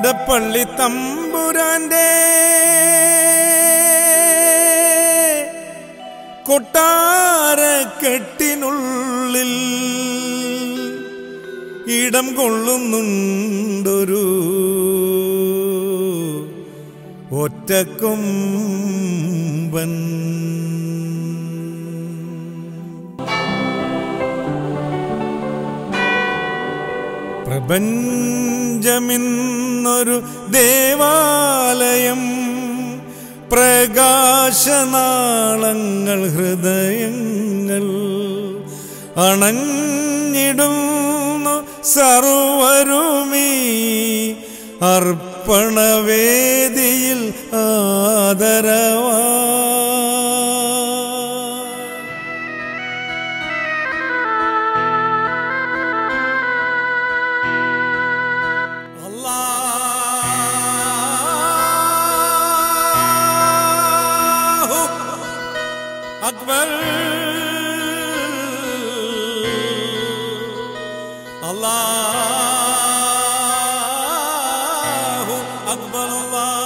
ഇടപ്പള്ളി തമ്പുരാന്റെ കൊട്ടാരക്കെട്ടിനുള്ളിൽ ഇടം കൊള്ളുന്നുണ്ടൊരു ഒറ്റക്കൊമ്പൻ പ്രപഞ്ചമിന്നൊരു ദേവാലയം പ്രകാശനാളങ്ങൾ ഹൃദയങ്ങൾ അണഞ്ഞിടുന്നു സർവരുമീ അർപ്പണവേദിയിൽ ആദരവാ അല്ലാഹു അക്ബർ അല്ലാഹു അക്ബർ അല്ലാഹ്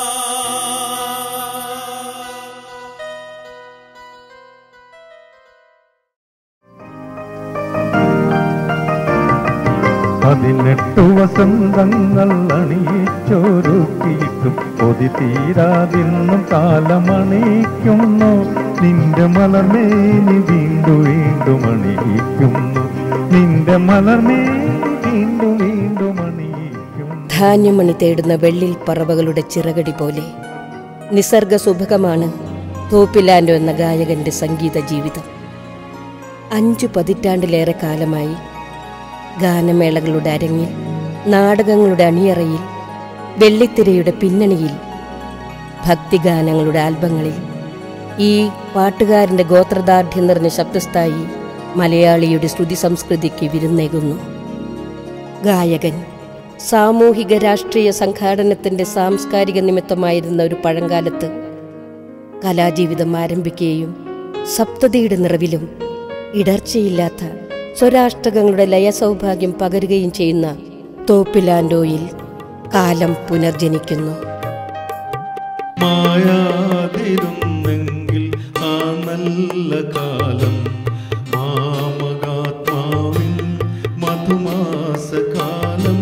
പതിനെട്ടു വസന്തങ്ങൾ അണിയിച്ചൊരുക്കിയിട്ടും കൊതി തീരാതിന്നും കാലമണിയിക്കുന്നു നിന്റെ മലർമേനി വീണ്ടും വീണ്ടും അണിയിക്കുന്നു നിന്റെ മലർമേനി വീണ്ടും വീണ്ടും അണിയിക്കുന്നു ധാന്യമണി തേടുന്ന വെള്ളിൽ പറവകളുടെ ചിറകടി പോലെ നിസർഗ സുഭകമാണ് തോപ്പിലാൻഡോ എന്ന ഗായകന്റെ സംഗീത ജീവിതം അഞ്ചു പതിറ്റാണ്ടിലേറെ കാലമായി ഗാനമേളകളുടെ അരങ്ങിൽ നാടകങ്ങളുടെ അണിയറയിൽ വെള്ളിത്തിരയുടെ പിന്നണിയിൽ ഭക്തിഗാനങ്ങളുടെ ആൽബങ്ങളിൽ ഈ പാട്ടുകാരന്റെ ഗോത്രദാർഢ്യം നിറഞ്ഞ ശബ്ദസ്ഥായി മലയാളിയുടെ ശ്രുതി സംസ്കൃതിക്ക് വിരുന്നേകുന്നു ഗായകൻ സാമൂഹിക രാഷ്ട്രീയ സംഘാടനത്തിന്റെ സാംസ്കാരിക നിമിത്തമായിരുന്ന ഒരു പഴങ്കാലത്ത് കലാജീവിതം ആരംഭിക്കുകയും സപ്തതിയുടെ നിറവിലും ഇടർച്ചയില്ലാത്ത സ്വരാഷ്ടകങ്ങളുടെ ലയസൗഭാഗ്യം പകരുകയും ചെയ്യുന്ന തോപ്പിലാൻഡോയിൽ കാലം പുനർജനിക്കുന്നു മായാതിരുന്നെങ്കിൽ ആ നല്ല കാലം മാമകാത്മാവിൻ മധുമാസകാലം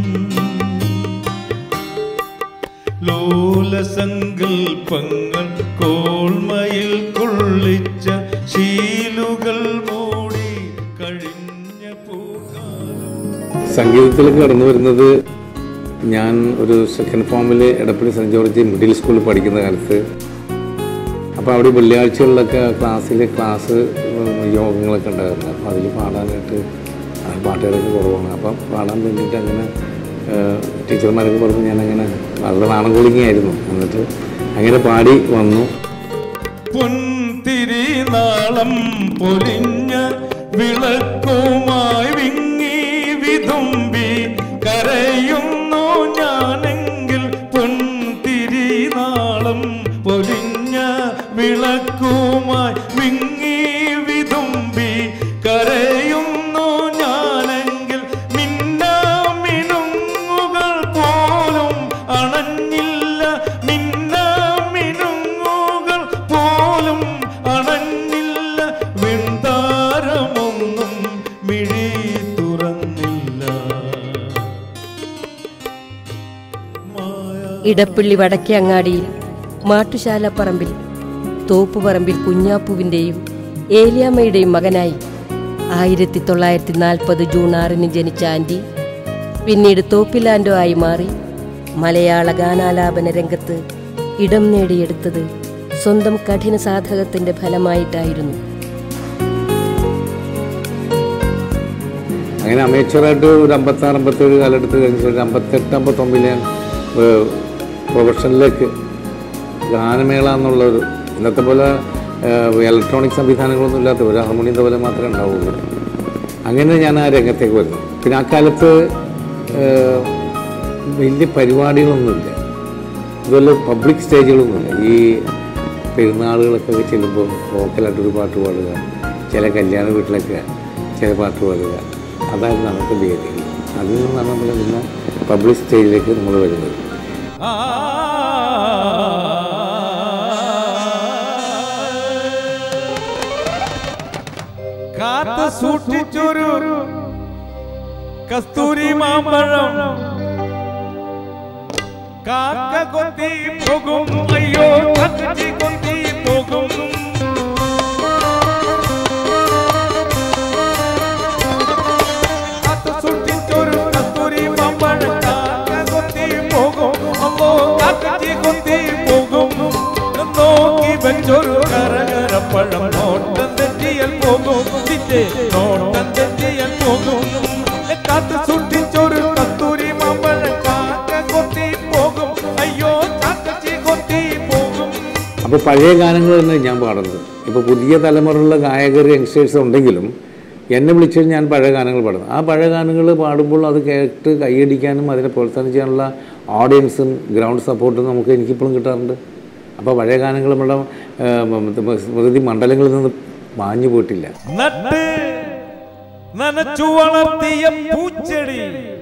ലോലസങ്കൽപ്പങ്ങൾ കോൾമയിൽ കൊള്ളിച്ച ശീലുകൾ മൂടി കഴിഞ്ഞ പൂക്കാലം സംഗീതത്തിലേക്ക് കടന്നു വരുന്നത് ഞാൻ ഒരു സെക്കൻഡ് ഫോമിൽ എടപ്പള്ളി സെൻറ്റ് ജോർജ് മിഡിൽ സ്കൂളിൽ പഠിക്കുന്ന കാലത്ത് അപ്പോൾ അവിടെ വെള്ളിയാഴ്ചകളിലൊക്കെ ക്ലാസ്സിൽ ക്ലാസ് യോഗങ്ങളൊക്കെ ഉണ്ടായിരുന്നു അപ്പോൾ അതിൽ പാടാനായിട്ട് ആ പാട്ടുകാരൊക്കെ കുറവാണ് അപ്പം പാടാൻ വേണ്ടിയിട്ട് അങ്ങനെ ഏഹ്, ടീച്ചർമാരൊക്കെ പറഞ്ഞു ഞാനങ്ങനെ വളരെ നാണം കുടുങ്ങിയായിരുന്നു എന്നിട്ട് അങ്ങനെ പാടി വന്നു പൊൻതിരി നാളം പൊലിഞ്ഞ വിളക്കുമായി വിങ്ങി വിതുമ്പി കരയുന്നു ഞാനെങ്കിൽ പൊൻതിരി നാളം പൊലിഞ്ഞ വിളക്കുമായി വിങ്ങി വിതുമ്പി കരയുന്നു ഞാനെങ്കിൽ മിന്നാമിനുങ്ങുകൾ പോലും അണഞ്ഞില്ല മിന്നാമിനുങ്ങുകൾ പോലും അണഞ്ഞില്ല വിൺതാരമൊന്നും മിഴി തുറന്നില്ല മായ ഇടപ്പള്ളി വടക്കേ അങ്ങാടിയിൽ മാട്ടുശാലപ്പറമ്പിൽ തോപ്പുപറമ്പിൽ കുഞ്ഞാപ്പുവിൻ്റെയും ഏലിയാമ്മയുടെയും മകനായി ആയിരത്തി തൊള്ളായിരത്തി നാൽപ്പത് ജൂൺ ആറിന് ജനിച്ച ആൻറ്റി പിന്നീട് തോപ്പിലാൻഡോ ആയി മാറി മലയാള ഗാനാലാപന രംഗത്ത് ഇടം നേടിയെടുത്തത് സ്വന്തം കഠിന സാധകത്തിന്റെ ഫലമായിട്ടായിരുന്നു അങ്ങനെ അമേച്ചറായിട്ട് ഒരു അമ്പത്താറ് അമ്പത്തേഴ് കാലഘട്ടത്തിൽ കഴിഞ്ഞ ഒരു അമ്പത്തെട്ട് അമ്പത്തൊമ്പതിൽ ഞാൻ ഏഹ്, പ്രൊഫഷനിലേക്ക് ഗാനമേള എന്നുള്ളൊരു ഇന്നത്തെ പോലെ ഏഹ്, ഇലക്ട്രോണിക് സംവിധാനങ്ങളൊന്നും ഇല്ലാത്ത ഒരു ഹാർമോണിയം പോലെ മാത്രമേ ഉണ്ടാവുള്ളൂ അങ്ങനെ ഞാൻ ആ രംഗത്തേക്ക് വരുന്നു പിന്നെ ആ കാലത്ത് ഏഹ്, വലിയ പരിപാടികളൊന്നുമില്ല ഇതുപോലെ പബ്ലിക് സ്റ്റേജുകളൊന്നുമില്ല ഈ പെരുന്നാളുകളൊക്കെ ചെല്ലുമ്പോൾ ലോക്കലായിട്ടൊരു പാട്ട് പാടുക ചില കല്യാണ വീട്ടിലൊക്കെ ചില പാട്ട് പാടുക അതായിരുന്നു അന്നത്തെ വേദി അതിൽ നിന്ന് നമ്മൾ പിന്നെ പബ്ലിക് സ്റ്റേജിലേക്ക് നമ്മൾ വരുന്നത് കാത്തു സൂക്ഷിച്ചൊരു കസ്തൂരി മാമ്പഴം കാക്ക കൊത്തി പോകും അയ്യോ കത്തി കൊത്തി പോകും കാത്തു സൂക്ഷിച്ചൊരു കസ്തൂരി മാമ്പഴം കാക്ക കൊത്തി പോകും അമ്മോ കത്തി കൊത്തി പോകും നോക്കി വെച്ചൊരു കരകരപ്പഴം നോട്ടം തെറ്റിയൽ പോകും നിന്റെ നോട്ടം തെറ്റിയൽ പോകും കാത്തു സൂക്ഷിച്ചൊരു കസ്തൂരി മാമ്പഴം കാക്ക കൊത്തി പോകും അയ്യോ കാക്കച്ചി കൊത്തി പോകും അപ്പോൾ പഴയ ഗാനങ്ങൾ തന്നെ ഞാൻ പാടുന്നത് ഇപ്പോൾ പുതിയ തലമുറയിലുള്ള ഗായകർ യങ്സ്റ്റേഴ്സ് ഉണ്ടെങ്കിലും എന്നെ വിളിച്ചാൽ ഞാൻ പഴയ ഗാനങ്ങൾ പാടുന്നു ആ പഴയ ഗാനങ്ങൾ പാടുമ്പോൾ അത് കേട്ട് കൈയടിക്കാനും അതിനെ പ്രോത്സാഹനം ചെയ്യാനുള്ള ഓഡിയൻസും ഗ്രൗണ്ട് സപ്പോർട്ടും നമുക്ക് എനിക്കിപ്പോഴും കിട്ടാറുണ്ട് അപ്പോൾ പഴയ ഗാനങ്ങൾ നമ്മുടെ ആ, സ്മൃതി മണ്ഡലങ്ങളിൽ നിന്ന് മാഞ്ഞു പോയിട്ടില്ല നട്ട് നനച്ചു വളർത്തിയ പൂച്ചെടി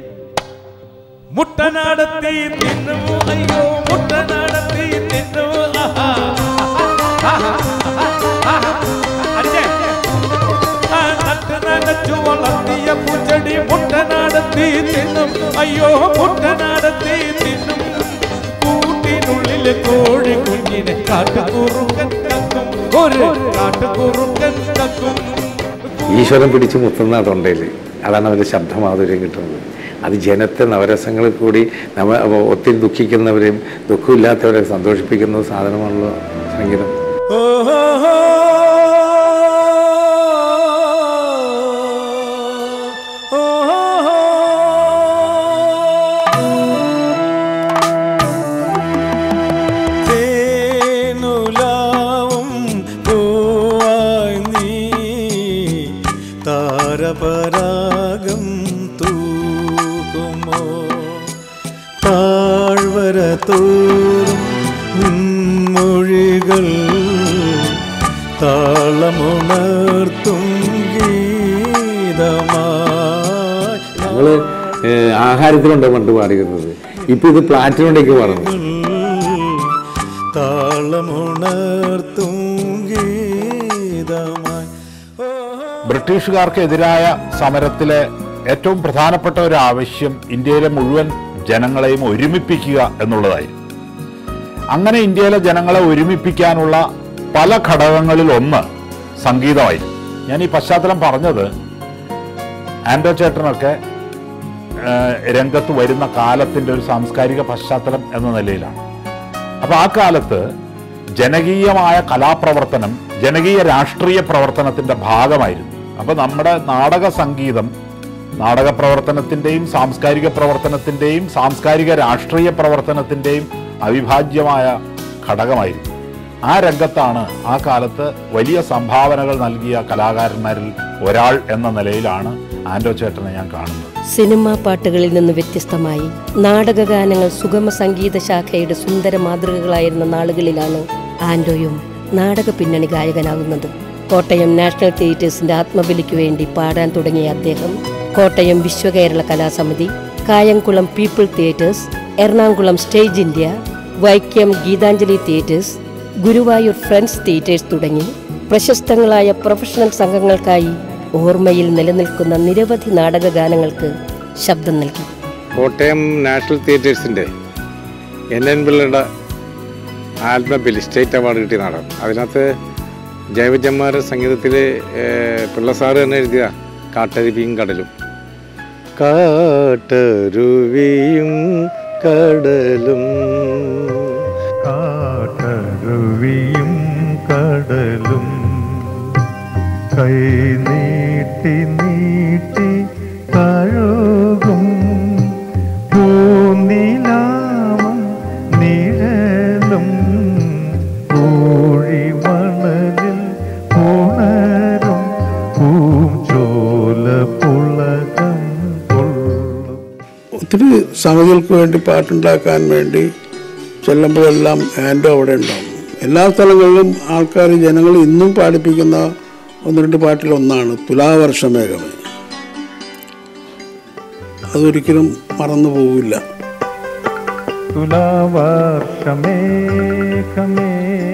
മുട്ടനാടത്തി തിന്നു അയ്യോ മുട്ടനാടത്തി തിന്നു ആഹാ. ആഹാ. ആഹാ. അടിച്ചേ. ആ നട്ട് നനച്ചു വളർത്തിയ പൂച്ചെടി മുട്ടനാടത്തി തിന്നും അയ്യോ മുട്ടനാടത്തി തിന്നും കൂട്ടിനുള്ളിലെ കോഴി കുഞ്ഞിനെ കാട്ടുകുറുക്കൻ കക്കും ഒരു കാട്ടുകുറുക്കൻ കക്കും ഈശ്വരൻ പിടിച്ച് മുത്തുന്ന തൊണ്ടയിൽ അതാണ് അവരുടെ ശബ്ദമാധുര്യം കിട്ടുന്നത് അത് ജനത്തെ നവരസങ്ങളിൽ കൂടി നവ ഒത്തിരി ദുഃഖിക്കുന്നവരെയും ദുഃഖമില്ലാത്തവരെ സന്തോഷിപ്പിക്കുന്ന സാധനമാണല്ലോ സംഗീതം തേനുലാവും പൂവായി നീ താരപരാഗം തൂക്കുമോ താഴ്വര തോറും മൊഴികൾ താളമുണർത്തും ഗീതമായി ഞങ്ങൾ ആഹാരത്തിലുണ്ട് പണ്ട് പാടിയിരുന്നത് ഇപ്പം ഇത് പ്ലാറ്റിനുണ്ടേക്ക് പാടുന്നു താളമുണർത്തും ഗീതമായി ഓ ബ്രിട്ടീഷുകാർക്കെതിരായ സമരത്തിലെ ഏറ്റവും പ്രധാനപ്പെട്ട ഒരു ആവശ്യം ഇന്ത്യയിലെ മുഴുവൻ ജനങ്ങളെയും ഒരുമിപ്പിക്കുക എന്നുള്ളതായിരുന്നു അങ്ങനെ ഇന്ത്യയിലെ ജനങ്ങളെ ഒരുമിപ്പിക്കാനുള്ള പല ഘടകങ്ങളിൽ ഒന്ന് സംഗീതമായി ഞാൻ ഈ പശ്ചാത്തലം പറഞ്ഞത് ആൻഡോ ചേട്ടനൊക്കെ ആ, രംഗത്ത് വരുന്ന കാലത്തിൻ്റെ ഒരു സാംസ്കാരിക പശ്ചാത്തലം എന്ന നിലയിലാണ് അപ്പൊ ആ കാലത്ത് ജനകീയമായ കലാപ്രവർത്തനം ജനകീയ രാഷ്ട്രീയ പ്രവർത്തനത്തിന്റെ ഭാഗമായിരുന്നു അപ്പൊ നമ്മുടെ നാടക സംഗീതം നാടക പ്രവർത്തനത്തിന്റെയും സാംസ്കാരിക പ്രവർത്തനത്തിന്റെയും സാംസ്കാരിക രാഷ്ട്രീയ പ്രവർത്തനത്തിന്റെയും അവിഭാജ്യമായ ഘടകമായിരുന്നു ആ രംഗത്താണ് ആ കാലത്ത് വലിയ സംഭാവനകൾ നൽകിയ കലാകാരന്മാരിൽ ഒരാൾ എന്ന നിലയിലാണ് ആൻഡോ ചേട്ടനെ ഞാൻ കാണുന്നത് സിനിമാ പാട്ടുകളിൽ നിന്ന് വ്യത്യസ്തമായി നാടകഗാനങ്ങൾ സുഗമ സംഗീത ശാഖയുടെ സുന്ദര മാതൃകകളായിരുന്ന നാളുകളിലാണ് ആൻഡോയും നാടക പിന്നണി ഗായകനാകുന്നത് കോട്ടയം നാഷണൽ തിയേറ്റേഴ്സിന്റെ ആത്മബലിക്കു വേണ്ടി പാടാൻ തുടങ്ങിയ അദ്ദേഹം Kottayam Viswakerala Kalasamithi Kayamkulam people theatres Ernakulam stage India Vaikom Geethanjali theatres Guruvayur friends theatres തുടങ്ങി പ്രശസ്തങ്ങളായ പ്രൊഫഷണൽ സംഘങ്ങൾക്കായി ഓർമ്മയിൽ നിലനിൽക്കുന്ന നിരവധി നാടക ഗാനങ്ങൾക്ക് ശബ്ദം നൽകി കോട്ടയം നാഷണൽ തിയേറ്റേഴ്സിൻ്റെ എൻ എൻ പിള്ളയുടെ ആത്മബലി സ്റ്റേറ്റ് അവാർഡ് കിട്ടിയ നാടകം അതിനകത്ത് ജൈവജന്മാർ സംഗീതത്തിൽ പിള്ള സാറ് തന്നെ എഴുതിയ കാട്ടരുവിയും കടലും കാട്ടരുവിയും കടലും കാട്ടരുവിയും കടലും കൈ നീട്ടി നീട്ടി തഴുകും പൂനിലാവും നിഴലും പൂഴിമണലിൽ ഉണരും പൂഞ്ചോല പുളകം കൊള്ളും ഒത്തിരി സംഗതികൾക്ക് വേണ്ടി പാട്ടുണ്ടാക്കാൻ വേണ്ടി ചെല്ലുമ്പോഴെല്ലാം ആൻഡോ അവിടെ ഉണ്ടാവും എല്ലാ സ്ഥലങ്ങളിലും ആൾക്കാർ ജനങ്ങൾ ഇന്നും പാടിപ്പിക്കുന്ന ഒന്ന് രണ്ട് പാട്ടിൽ ഒന്നാണ് തുലാവർഷമേഘമേ അതൊരിക്കലും മറന്നു പോവില്ല തുലാവർഷമേഘമേ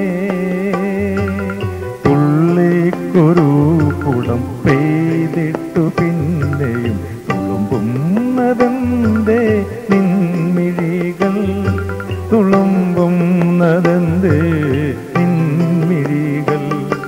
തുള്ളിക്കൊരു കുടം പെയ്തിട്ടു പിന്നെയും തുളുമ്പുന്നതെന്തേ നിൻമിഴികൾ തുളുമ്പുന്നതെന്തേ നിൻമിഴികൾ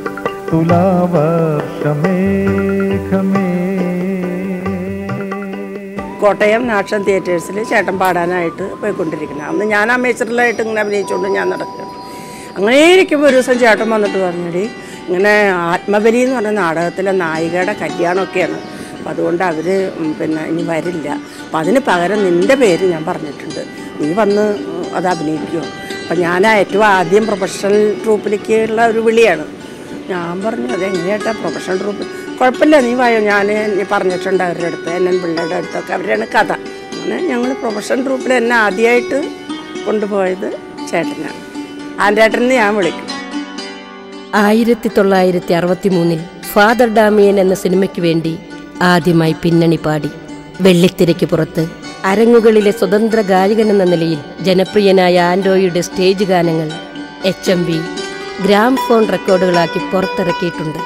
തുലാവർഷമേഘമേ കോട്ടയം നാഷൻ തിയേറ്റേഴ്സിൽ ചേട്ടൻ പാടാനായിട്ട് പോയിക്കൊണ്ടിരിക്കുന്നത് അന്ന് ഞാൻ അമേച്ചറിലായിട്ട് ഇങ്ങനെ അഭിനയിച്ചുകൊണ്ട് ഞാൻ നടക്കുകയാണ് അങ്ങനെ ഇരിക്കുമ്പോൾ ഒരു ദിവസം ചേട്ടൻ വന്നിട്ട് പറഞ്ഞടി ഇങ്ങനെ ആത്മബലി എന്ന് പറഞ്ഞ നാടകത്തിലെ നായികയുടെ കല്യാണമൊക്കെയാണ് അപ്പം അതുകൊണ്ട് അവർ പിന്നെ ഇനി വരില്ല അപ്പം അതിന് പകരം നിൻ്റെ പേര് ഞാൻ പറഞ്ഞിട്ടുണ്ട് നീ വന്ന് അത് അഭിനയിക്കുമോ അപ്പം ഞാൻ ഏറ്റവും ആദ്യം പ്രൊഫഷണൽ ട്രൂപ്പിലേക്കുള്ള ഒരു വിളിയാണ് ഞാൻ പറഞ്ഞു അതെങ്ങനെയാട്ടാ പ്രൊഫഷണൽ ട്രൂപ്പ് കുഴപ്പമില്ല നീ വായോ ഞാൻ നീ പറഞ്ഞിട്ടുണ്ട് അവരുടെ അടുത്ത് എൻ എൻ പിള്ളയുടെ അടുത്തൊക്കെ അവരാണ് കഥ അങ്ങനെ ഞങ്ങൾ പ്രൊഫഷണൽ ട്രൂപ്പിൽ എന്നെ ആദ്യമായിട്ട് കൊണ്ടുപോയത് ചേട്ടനാണ് ആൻറ്റേട്ടനെ ഞാൻ വിളിക്കും ആയിരത്തി തൊള്ളായിരത്തി അറുപത്തി മൂന്നിൽ ഫാദർ ഡാമിയൻ എന്ന സിനിമയ്ക്ക് വേണ്ടി ആദ്യമായി പിന്നണി പാടി വെള്ളിത്തിരയ്ക്ക് പുറത്ത് അരങ്ങുകളിലെ സ്വതന്ത്ര ഗായകൻ എന്ന നിലയിൽ ജനപ്രിയനായ ആൻഡോയുടെ സ്റ്റേജ് ഗാനങ്ങൾ H M V gramophone റെക്കോർഡുകളാക്കി പുറത്തിറക്കിയിട്ടുണ്ട്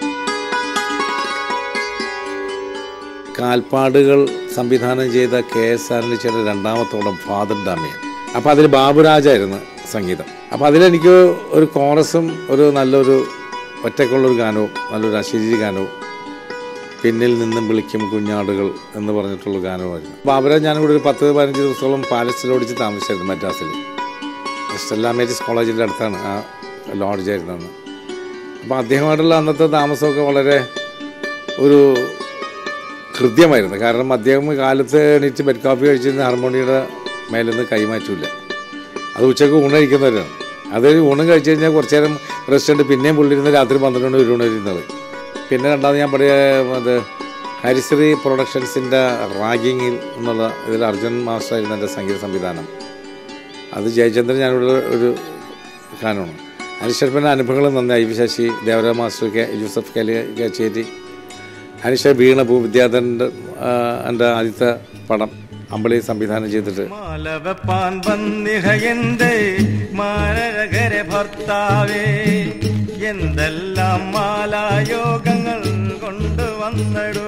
കാൽപ്പാടുകൾ സംവിധാനം ചെയ്ത കെ എസ് ആറിൻ്റെ രണ്ടാമത്തോളം ഫാദർ ഡാമിയൻ അപ്പോൾ അതിൽ ബാബുരാജായിരുന്നു സംഗീതം അപ്പോൾ അതിലെനിക്ക് ഒരു കോറസും ഒരു നല്ലൊരു ഒറ്റക്കുള്ളൊരു ഗാനവും നല്ലൊരു അശരീരി ഗാനവും പിന്നിൽ നിന്നും വിളിക്കും കുഞ്ഞാടുകൾ എന്ന് പറഞ്ഞിട്ടുള്ള ഗാനമായിരുന്നു ബാബുരാജ് ഞാനിവിടെ ഒരു പത്ത് പതിനഞ്ച് ദിവസത്തോളം പാലസിൽ ഓടിച്ച് താമസിച്ചായിരുന്നു മദ്രാസിൽ സ്റ്റെല്ല മേരീസ് കോളേജിൻ്റെ അടുത്താണ് ആ ലോഡ്ജായിരുന്നത് അപ്പോൾ അദ്ദേഹമായിട്ടുള്ള അന്നത്തെ താമസമൊക്കെ വളരെ ഒരു ഹൃദ്യമായിരുന്നു കാരണം അദ്ദേഹം കാലത്ത് എണീറ്റ് ബെഡ് കാപ്പി കഴിച്ചിരുന്ന ഹാർമോണിയുടെ മേലൊന്നും കൈമാറ്റില്ല അത് ഉച്ചയ്ക്ക് ഊണ് കഴിക്കുന്നവരാണ് അത് ഊണും കഴിച്ച് കഴിഞ്ഞാൽ കുറച്ച് നേരം റെസ്റ്റ് ഉണ്ട് പിന്നെയും പുള്ളിരുന്ന് രാത്രി പന്ത്രണ്ട് മണി ഒരു മണി ഇരുന്നത് പിന്നെ രണ്ടാമത് ഞാൻ പറയുക അത് ഹരിശ്രീ പ്രൊഡക്ഷൻസിൻ്റെ റാഗിങ്ങിൽ എന്നുള്ള ഇതിൽ അർജുൻ മാസ്റ്ററായിരുന്നു എൻ്റെ സംഗീത സംവിധാനം അത് ജയചന്ദ്രൻ ഞാനിവിടെ ഒരു ഗാനമാണ് അനുശർപ്പൻ്റെ അനുഭവങ്ങൾ നന്ദി I V Sasi Devaraja master K Yusuf കലി കച്ചേരി അനുശ വീണ ഭൂ വിദ്യാധരൻ്റെ എൻ്റെ ആദ്യത്തെ പടം അമ്പളി സംവിധാനം ചെയ്തിട്ട് മാലവപ്പാൻ വന്നിഹയന്റെ മാരകര ഭർത്താവേ എന്തെല്ലാം മാലായോഗങ്ങൾ കൊണ്ടുവന്നടോ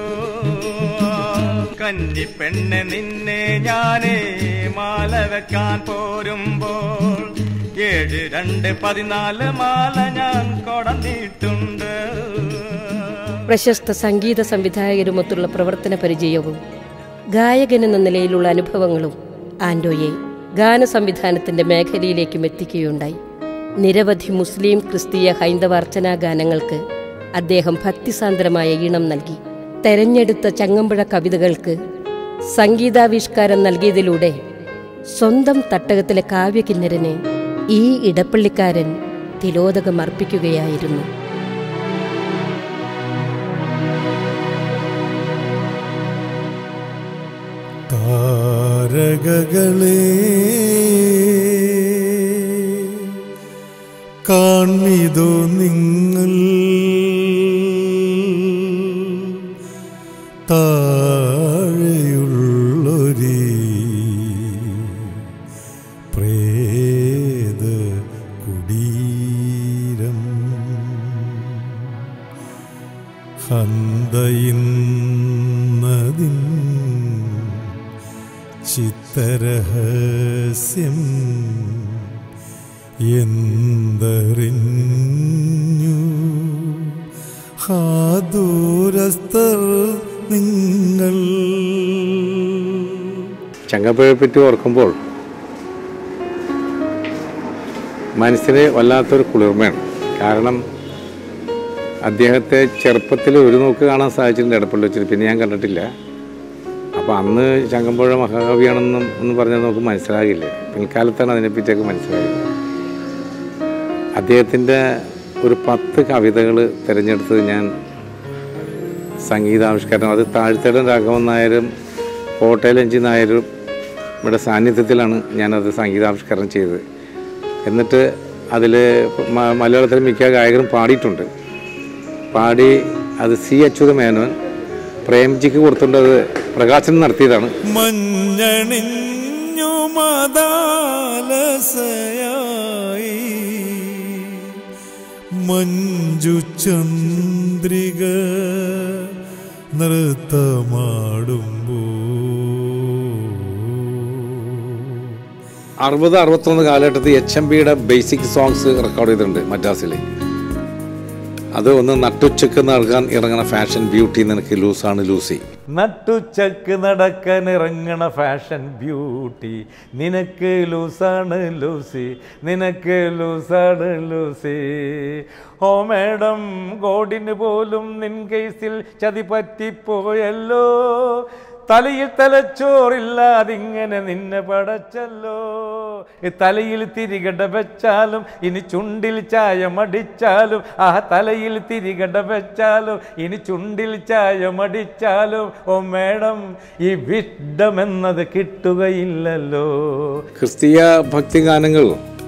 കന്നി പെണ്ണെ നിന്നെ ഞാനേ മാല വെക്കാൻ പോരുമ്പോൾ ഏഴ് രണ്ട് പതിനാല് മാല ഞാൻ കൊടന്നിട്ടുണ്ട് പ്രശസ്ത സംഗീത സംവിധായകരുമൊത്തുള്ള പ്രവർത്തന പരിചയവും ഗായകൻ എന്ന നിലയിലുള്ള അനുഭവങ്ങളും ആൻഡോയെ ഗാന സംവിധാനത്തിന്റെ മേഖലയിലേക്കും എത്തിക്കുകയുണ്ടായി നിരവധി മുസ്ലിം ക്രിസ്തീയ ഹൈന്ദവ അർച്ചനാ ഗാനങ്ങൾക്ക് അദ്ദേഹം ഭക്തിസാന്ദ്രമായ ഈണം നൽകി തെരഞ്ഞെടുത്ത ചങ്ങമ്പുഴ കവിതകൾക്ക് സംഗീതാവിഷ്കാരം നൽകിയതിലൂടെ സ്വന്തം തട്ടകത്തിലെ കാവ്യകിന്നരന് ഈ ഇടപ്പള്ളിക്കാരൻ തിലോദകം അർപ്പിക്കുകയായിരുന്നു താരകകളെ കാണിതോ നിങ്ങൾ താഴെയുള്ളൊരു പ്രേത കുടീരം ഹന്തയിന്നതിൻ ചിത്തരഹസ്യം എന്തറിഞ്ഞു ഹാദൂരസ്ഥർ നിങ്ങൾ ചങ്ങപ്പുഴയെ പറ്റി ഓർക്കുമ്പോൾ മനസ്സിന് വല്ലാത്തൊരു കുളിർമയാണ് കാരണം അദ്ദേഹത്തെ ചെറുപ്പത്തിൽ ഒരു നോക്ക് കാണാൻ സാധിച്ചിട്ടുണ്ട് എടപ്പള്ളി വെച്ചിട്ട് പിന്നെ ഞാൻ കണ്ടിട്ടില്ല അപ്പോൾ അന്ന് ചങ്ങമ്പുഴ മഹാകവിയാണെന്നും എന്ന് പറഞ്ഞാൽ നമുക്ക് മനസ്സിലാകില്ല പിൽക്കാലത്താണ് അതിനെപ്പറ്റിയൊക്കെ മനസ്സിലായത് അദ്ദേഹത്തിൻ്റെ ഒരു പത്ത് കവിതകൾ തിരഞ്ഞെടുത്തത് ഞാൻ സംഗീതാവിഷ്കാരം അത് താഴ്ത്തേടൻ രാഘവൻ നായരും കോട്ടയിലഞ്ചി നായരും ഇവിടെ സാന്നിധ്യത്തിലാണ് ഞാനത് സംഗീതാവിഷ്കരണം ചെയ്തത് എന്നിട്ട് അതിൽ മലയാളത്തിലെ മിക്ക ഗായകരും പാടിയിട്ടുണ്ട് പാടി അത് സി അച്യുത മേനോൻ പ്രേംജിക്ക് കൊടുത്തിട്ടുണ്ട് അത് പ്രകാശനം നടത്തിയതാണ് മഞ്ഞണിഞ്ഞു മദാലസയായി മഞ്ജു ചന്ദ്രിക നൃത്തമാടുമ്പോ അറുപത് അറുപത്തൊന്ന് കാലഘട്ടത്തിൽ എച്ച് എം ബിയുടെ ബേസിക് സോങ്സ് റെക്കോർഡ് ചെയ്തിട്ടുണ്ട് മദ്രാസിൽ അത് ഒന്ന് നട്ടുച്ചക്ക് നൽകാൻ ഇറങ്ങണ ഫാഷൻ ബ്യൂട്ടി നിനക്ക് ലൂസാണ് ലൂസി നട്ടുച്ചക്ക് നടക്കാൻ ഇറങ്ങണ ഫാഷൻ ബ്യൂട്ടി നിനക്ക് ലൂസാണ് ലൂസി നിനക്ക് ലൂസാണ് ലൂസി ഓ മേഡം ഗോഡിന് പോലും നിൻ കേസിൽ ചതി പറ്റിപ്പോയല്ലോ തലയിൽ തലച്ചോറില്ലാതിങ്ങനെ നിന്നെ പടച്ചല്ലോ ഈ തലയിൽ തിരികട വെച്ചാലും ഇനി ചുണ്ടിൽ ചായ മടിച്ചാലും ആ തലയിൽ തിരികട വെച്ചാലും ഇനി ചുണ്ടിൽ ചായ മടിച്ചാലും ഓ മേഡം ഈ വിഡം എന്നത് കിട്ടുകയില്ലല്ലോ ക്രിസ്തീയ ഭക്തിഗാനങ്ങൾ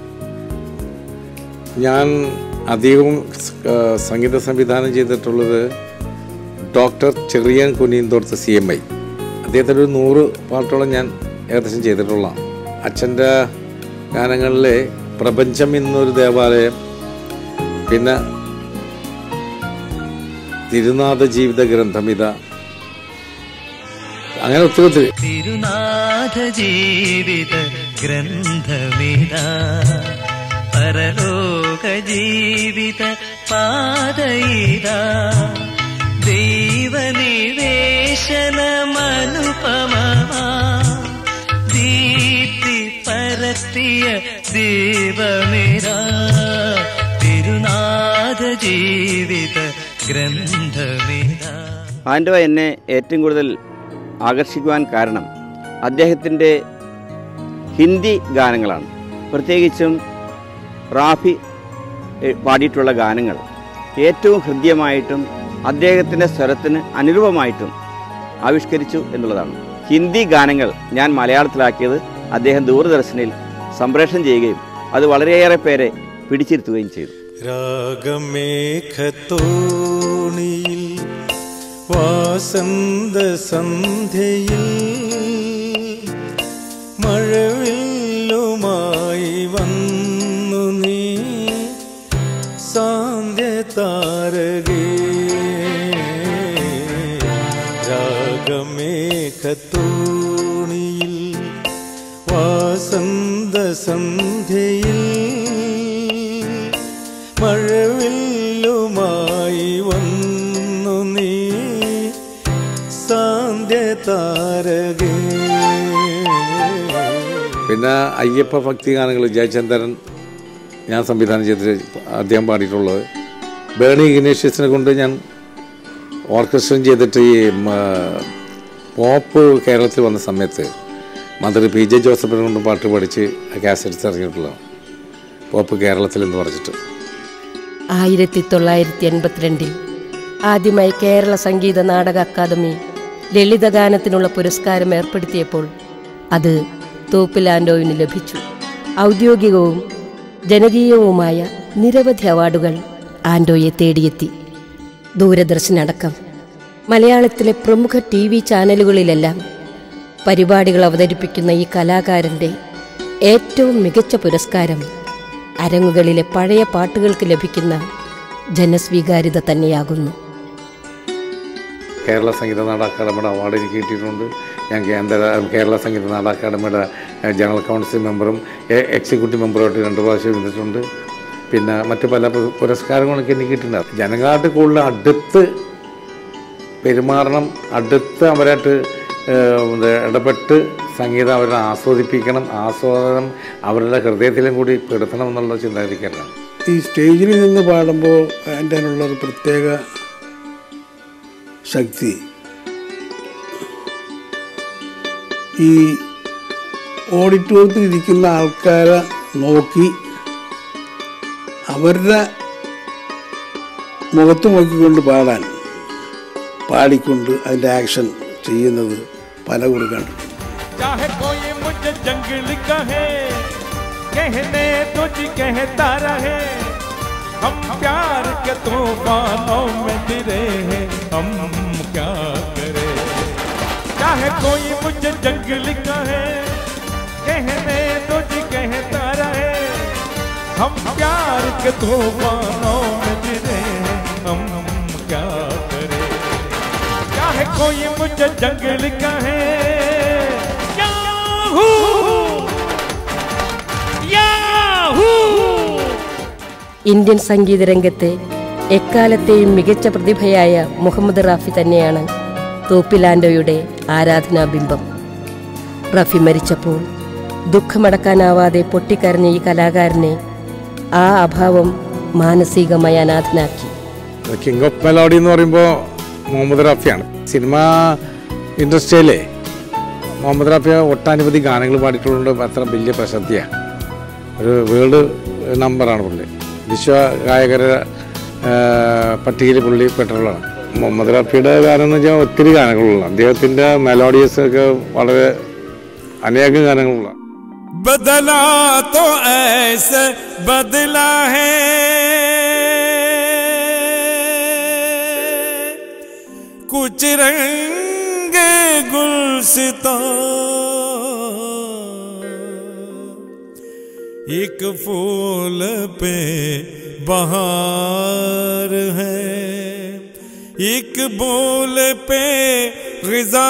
ഞാൻ അധികവും ആ, സംഗീത സംവിധാനം ചെയ്തിട്ടുള്ളത് ഡോക്ടർ ചെറിയൻ കുനിയന്തോർത്ത് സി എം ഐ അദ്ദേഹത്തിൻ്റെ ഒരു നൂറ് പാട്ടോളം ഞാൻ ഏകദേശം ചെയ്തിട്ടുള്ളതാണ് അച്ഛൻ്റെ ഗാനങ്ങളിലെ പ്രപഞ്ചം എന്നൊരു ദേവാലയം പിന്നെ തിരുനാഥ ജീവിത ഗ്രന്ഥം ഇതാ അങ്ങനെ ഒത്തിരി ഒത്തിരി തിരുനാഥ ജീവിത ഗ്രന്ഥമിതാ പരലോക ജീവിത പാതയിതാ ദൈവനിവേശനമനുപമമാ ദീപ്തി പരത്തിയ ദീപമിതാ തിരുനാഥ ജീവിത ഗ്രന്ഥമിതാ ആൻഡോ എന്നെ ഏറ്റവും കൂടുതൽ ആകർഷിക്കുവാൻ കാരണം അദ്ദേഹത്തിൻ്റെ ഹിന്ദി ഗാനങ്ങളാണ് പ്രത്യേകിച്ചും റാഫി എ, പാടിയിട്ടുള്ള ഗാനങ്ങൾ ഏറ്റവും ഹൃദ്യമായിട്ടും അദ്ദേഹത്തിൻ്റെ സ്വരത്തിന് അനുരൂപമായിട്ടും ആവിഷ്കരിച്ചു എന്നുള്ളതാണ് ഹിന്ദി ഗാനങ്ങൾ ഞാൻ മലയാളത്തിലാക്കിയത് അദ്ദേഹം ദൂരദർശനിൽ സംപ്രേഷണം ചെയ്യുകയും അത് വളരെയേറെ പേരെ പിടിച്ചിരുത്തുകയും ചെയ്തു രാഗമേഘത്തോണിയിൽ വാസന്ത സന്ധ്യയിൽ മഴവില്ലുമായി വന്നു നീ സാന്ധ്യ താരകേ രാഗമേഘത്തോണിയിൽ വാസന്ത സന്ധ്യയിൽ മഴവില്ലുമായി വന്നു നീ സാന്ധ്യ താരകേ പിന്നെ അയ്യപ്പ ഭക്തി ഗാനങ്ങൾ ജയചന്ദ്രൻ ഞാൻ സംവിധാനം ചെയ്തിട്ട് അദ്ദേഹം പാടിയിട്ടുള്ളത് ബേണി ഇഗ്നേഷ്യസിനെ കൊണ്ട് ഞാൻ ഓർക്കസ്ട്രം ചെയ്തിട്ട് ഈ മ, പോപ്പ് കേരളത്തിൽ വന്ന സമയത്ത് മന്ത്രി പി ജെ ജോസഫിനെ കൊണ്ട് പാട്ട് പഠിച്ച് കാസറ്റ്സ് ഇറങ്ങിയിട്ടുള്ളതാണ് പോപ്പ് കേരളത്തിൽ എന്ന് പറഞ്ഞിട്ട് ആയിരത്തി തൊള്ളായിരത്തി എൺപത്തിരണ്ടിൽ ആദ്യമായി കേരള സംഗീത നാടക അക്കാദമി ലളിതഗാനത്തിനുള്ള പുരസ്കാരം ഏർപ്പെടുത്തിയപ്പോൾ അത് തോപ്പിലാൻഡോവിന് ലഭിച്ചു ഔദ്യോഗികവും ജനകീയവുമായ നിരവധി അവാർഡുകൾ ആൻഡോയെ തേടിയെത്തി ദൂരദർശനടക്കം മലയാളത്തിലെ പ്രമുഖ ടി വി ചാനലുകളിലെല്ലാം പരിപാടികൾ അവതരിപ്പിക്കുന്ന ഈ കലാകാരൻ്റെ ഏറ്റവും മികച്ച പുരസ്കാരം അരങ്ങുകളിലെ പഴയ പാട്ടുകൾക്ക് ലഭിക്കുന്ന ജനസ്വീകാര്യത തന്നെയാകുന്നു കേരള സംഗീത നാടക അക്കാദമിയുടെ അവാർഡ് എനിക്ക് കിട്ടിയിട്ടുണ്ട് ഞാൻ കേന്ദ്ര കേരള സംഗീത നാടക അക്കാദമിയുടെ ഏഹ്, ജനറൽ കൗൺസിൽ മെമ്പറും എ- എക്സിക്യൂട്ടീവ് മെമ്പറുമായിട്ട് രണ്ട് പ്രാവശ്യം ഇരുന്നിട്ടുണ്ട് പിന്നെ മറ്റു പല പു- പുരസ്കാരങ്ങളൊക്കെ എനിക്ക് കിട്ടിയിട്ടുണ്ട് ജനങ്ങളായിട്ട് കൂടുതൽ അടുത്ത് പെരുമാറണം അടുത്ത് അവരായിട്ട് ഏഹ്, ഇത് ഇടപെട്ട് സംഗീതം അവരെ ആസ്വദിപ്പിക്കണം ആസ്വാദനം അവരുടെ ഹൃദയത്തിലും കൂടി പെടുത്തണം എന്നുള്ള ചിന്താഗതിക്കാരനാണ് ഈ സ്റ്റേജിൽ നിന്ന് പാടുമ്പോൾ അതിൻ്റെ അതിനുള്ള ഒരു പ്രത്യേക ശക്തി ഈ ഓഡിറ്റോറിയത്തിൽ ഇരിക്കുന്ന ആൾക്കാരെ നോക്കി അവരുടെ മുഖത്ത് നോക്കിക്കൊണ്ട് പാടാൻ പാടിക്കൊണ്ട് അതിൻ്റെ ആക്ഷൻ ചെയ്യുന്നത് പല കുറി चाहे कोई मुझे जंगल कहे कहने तो जी कहता रहे हम प्यार के तूफानों में गिरे हैं हम क्या करें चाहे कोई मुझे जंगल कहे कहने तो जी कहता रहे हम प्यार के तूफानों में गिरे हम क्या करें चाहे कोई मुझे जंगल कहे याहू याहू ഇന്ത്യൻ സംഗീത രംഗത്തെ എക്കാലത്തെയും മികച്ച പ്രതിഭയായ മുഹമ്മദ് റാഫി തന്നെയാണ് തോപ്പിലാൻഡോയുടെ ആരാധനാബിംബം റഫി മരിച്ചപ്പോൾ ദുഃഖമടക്കാനാവാതെ പൊട്ടിക്കരഞ്ഞ ഈ കലാകാരനെ ആ അഭാവം മാനസികമായി അനാഥനാക്കി കിങ് ഓഫ് മെലോഡി എന്ന് പറയുമ്പോൾ മുഹമ്മദ് റാഫിയാണ് സിനിമ ഇൻഡസ്ട്രിയിലെ മുഹമ്മദ് റാഫി ഒട്ടനവധി ഗാനങ്ങൾ പാടിയിട്ടുള്ളത് അത്ര വലിയ പ്രശസ്തിയാണ് ഒരു വേൾഡ് നമ്പറാണ് പുള്ളി വിശ്വ ഗായകരുടെ പട്ടികയിൽ പുള്ളി പെട്ടിട്ടുള്ളതാണ് മുഹമ്മദ് റാഫിയുടെ ഗാനം എന്ന് വെച്ചാൽ ഒത്തിരി ഗാനങ്ങളുള്ള അദ്ദേഹത്തിൻ്റെ മെലോഡിയസ് ഒക്കെ വളരെ അനേകം ഗാനങ്ങളുള്ള बदला तो ऐसे बदला है कुछ रंग गुलसिता एक फूल पे बहार है एक बोल पे गिजा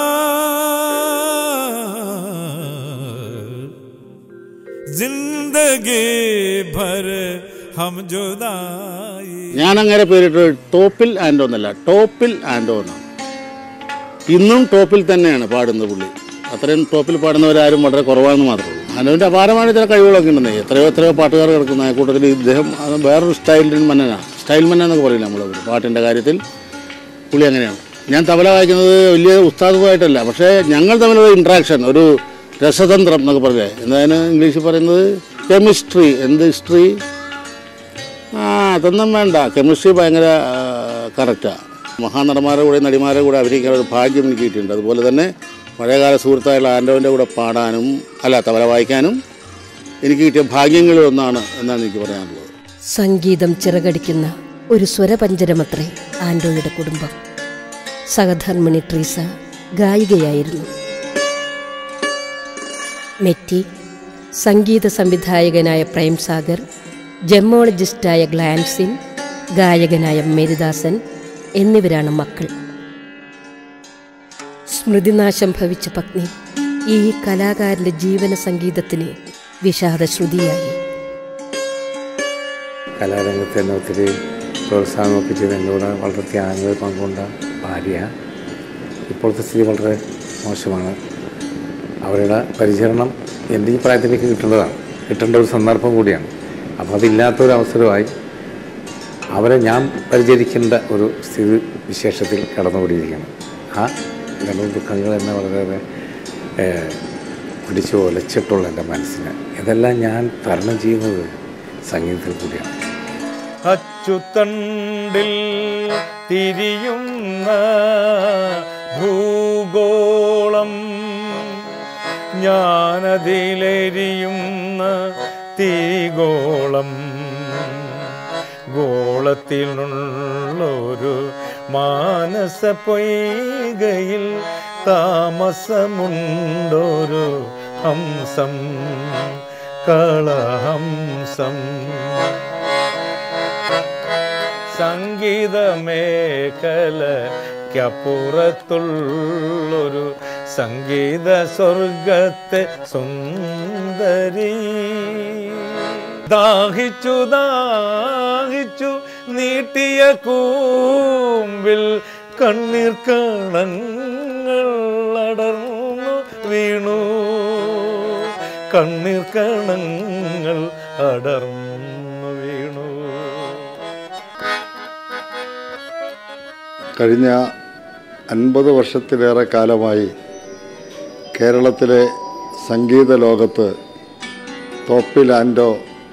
जिंदगी भर हम जुदाई ഞാൻ അങ്ങനെ പേരിട്ട് ടോപ്പിൽ ആൻഡോ എന്നല്ല ടോപ്പിൽ ആൻഡോ എന്നാണ് ഇന്നും ടോപ്പിൽ തന്നെയാണ് പാടുന്നത് പുള്ളി അത്രയും ടോപ്പിൽ പാടുന്നവരാരും വളരെ കുറവാണെന്ന് മാത്രമേ ഉള്ളൂ ആൻഡോവിൻ്റെ അപാരമായ ചില കഴിവുകളൊക്കെ ഉണ്ടെന്നേ എത്രയോ എത്രയോ പാട്ടുകാർ കിടക്കുന്ന ആ കൂട്ടത്തിൽ ഇദ്ദേഹം അത് വേറൊരു സ്റ്റൈലിൻ മന്നനാണ് സ്റ്റൈൽ മന്ന എന്നൊക്കെ പറയില്ല നമ്മൾ പാട്ടിൻ്റെ കാര്യത്തിൽ പുള്ളി അങ്ങനെയാണ് ഞാൻ തബല വായിക്കുന്നത് വലിയ ഉസ്താദുമായിട്ടല്ല പക്ഷേ ഞങ്ങൾ തമ്മിലുള്ള ഇൻട്രാക്ഷൻ ഒരു രസതന്ത്രം എന്നൊക്കെ പറഞ്ഞേ എന്താണ് ഇംഗ്ലീഷിൽ പറയുന്നത് കെമിസ്ട്രി എന്ത് ഹിസ്റ്ററി ആ അതൊന്നും വേണ്ട കെമിസ്ട്രി ഭയങ്കര കറക്റ്റാണ് മഹാനടന്മാരുടെ കൂടെ നടിമാരുടെ കൂടെ അഭിനയിക്കാൻ ഒരു ഭാഗ്യം എനിക്ക് കിട്ടിയിട്ടുണ്ട് അതുപോലെ തന്നെ പഴയകാല സുഹൃത്തായുള്ള ആൻഡോവിൻ്റെ കൂടെ പാടാനും അല്ല തവല വായിക്കാനും എനിക്ക് കിട്ടിയ ഭാഗ്യങ്ങളിൽ ഒന്നാണ് എന്നാണ് എനിക്ക് പറയാനുള്ളത് സംഗീതം ചിറകടിക്കുന്ന ഒരു സ്വരപഞ്ചരമത്രേ ആൻഡോയുടെ കുടുംബം സഹധർമ്മിണി ട്രീസ ഗായികയായിരുന്നു മെറ്റി സംഗീത സംവിധായകനായ പ്രേം സാഗർ ജമ്മോളജിസ്റ്റായ ഗ്ലാൻസിൻ ഗായകനായ മേരിദാസൻ എന്നിവരാണ് മക്കൾ സ്മൃതിനാശം ഭവിച്ച പത്നി ഈ കലാകാരന്റെ ജീവന സംഗീതത്തിന് വിഷാദശ്രുതിയായി കലാരംഗത്ത് തന്നെ ഒത്തിരി പ്രോത്സാഹനമൊക്കെ ചെയ്ത് എൻ്റെ കൂടെ വളരെ ത്യാഗങ്ങൾ പങ്കുകൊണ്ട ഭാര്യ ഇപ്പോഴത്തെ സ്ഥിതി വളരെ മോശമാണ് അവരുടെ പരിചരണം എൻ്റെ ഈ പ്രായത്തിലേക്ക് കിട്ടേണ്ടതാണ് കിട്ടേണ്ട ഒരു സന്ദർഭം കൂടിയാണ് അപ്പോൾ അതില്ലാത്തൊരു അവസരമായി അവരെ ഞാൻ പരിചരിക്കേണ്ട ഒരു സ്ഥിതി വിശേഷത്തിൽ കടന്നുകൂടിയിരിക്കുകയാണ് ആ രണ്ട് ദുഃഖങ്ങൾ എന്നെ വളരെയേറെ ഏഹ്, പിടിച്ചു ഒലച്ചിട്ടുള്ള എൻ്റെ മനസ്സിന് ഇതെല്ലാം ഞാൻ തരണം ചെയ്യുന്നത് സംഗീതത്തിൽ കൂടിയാണ് അച്ചുതണ്ടിൽ തിരിയുന്ന ഭൂഗോളം ഞാനതിലെരിയുന്ന തീഗോളം ഗോളത്തിലുള്ളൊരു മാനസ പൊയ്കയിൽ താമസമുണ്ടൊരു ഹംസം കളഹംസം സംഗീത മേഖലയ്ക്കപ്പുറത്തുള്ളൊരു സംഗീത സ്വർഗത്തെ സുന്ദരി ദാഹിച്ചു ദാഹിച്ചു നീട്ടിയ കൂമ്പിൽ കണ്ണീർ കണങ്ങൾ അടർന്നു വീണു കണ്ണീർ കണങ്ങൾ അടർന്നു വീണു കഴിഞ്ഞ അൻപത് വർഷത്തിലേറെ കാലമായി കേരളത്തിലെ സംഗീത ലോകത്ത് തോപ്പിൽ ആൻഡോ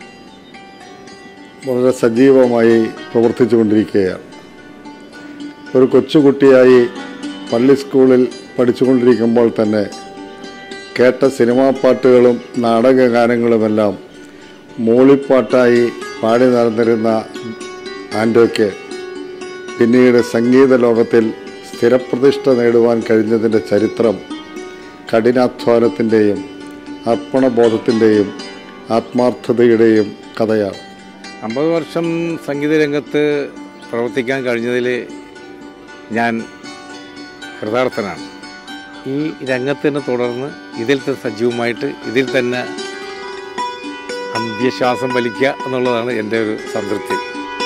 വളരെ സജീവമായി പ്രവർത്തിച്ചു കൊണ്ടിരിക്കുകയാണ് ഒരു കൊച്ചുകുട്ടിയായി പള്ളി സ്കൂളിൽ പഠിച്ചുകൊണ്ടിരിക്കുമ്പോൾ തന്നെ കേട്ട സിനിമാ പാട്ടുകളും നാടക ഗാനങ്ങളുമെല്ലാം മൂളിപ്പാട്ടായി പാടി നടന്നിരുന്ന ആൻഡോയ്ക്ക് പിന്നീട് സംഗീത ലോകത്തിൽ സ്ഥിരപ്രതിഷ്ഠ നേടുവാൻ കഴിഞ്ഞതിൻ്റെ ചരിത്രം കഠിനാധ്വാനത്തിൻ്റെയും അർപ്പണബോധത്തിൻ്റെയും ആത്മാർത്ഥതയുടെയും കഥയാണ് അമ്പത് വർഷം സംഗീത രംഗത്ത് പ്രവർത്തിക്കാൻ കഴിഞ്ഞതിൽ ഞാൻ കൃതാർത്ഥനാണ് ഈ രംഗത്തിന് തുടർന്ന് ഇതിൽ തന്നെ സജീവമായിട്ട് ഇതിൽ തന്നെ അന്ത്യശ്വാസം വലിക്കുക എന്നുള്ളതാണ് എൻ്റെ ഒരു സംതൃപ്തി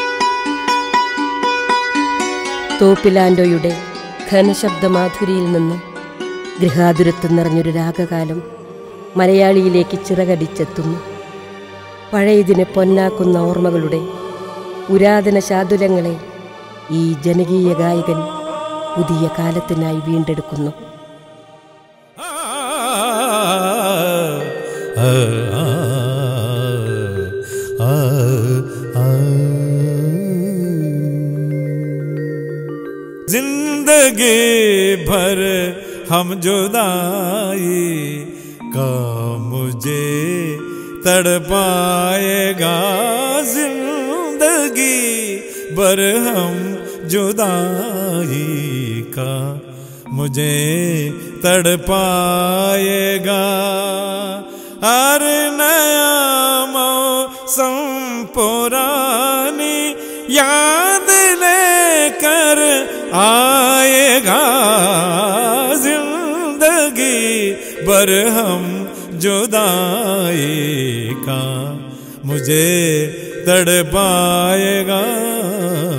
തോപ്പിലാൻഡോയുടെ ഘനശബ്ദമാധുരിയിൽ നിന്ന് ഗൃഹാതുരത്വം നിറഞ്ഞൊരു രാഗകാലം മലയാളിയിലേക്ക് ചിറകടിച്ചെത്തുന്നു പഴയതിനെ പൊന്നാക്കുന്ന ഓർമ്മകളുടെ പുരാതന ശാതുലങ്ങളെ ഈ ജനകീയ ഗായകൻ പുതിയ കാലത്തിനായി വീണ്ടെടുക്കുന്നു जिंदगी भर हम जुदाई का मुझे तड़पाएगा जिंदगी भर हम जुदाई का मुझे तड़पाएगा हर नया मौसम पुरानी याद लेकर आएगा जिंदगी भर हम जुदाई का मुझे तड़पाएगा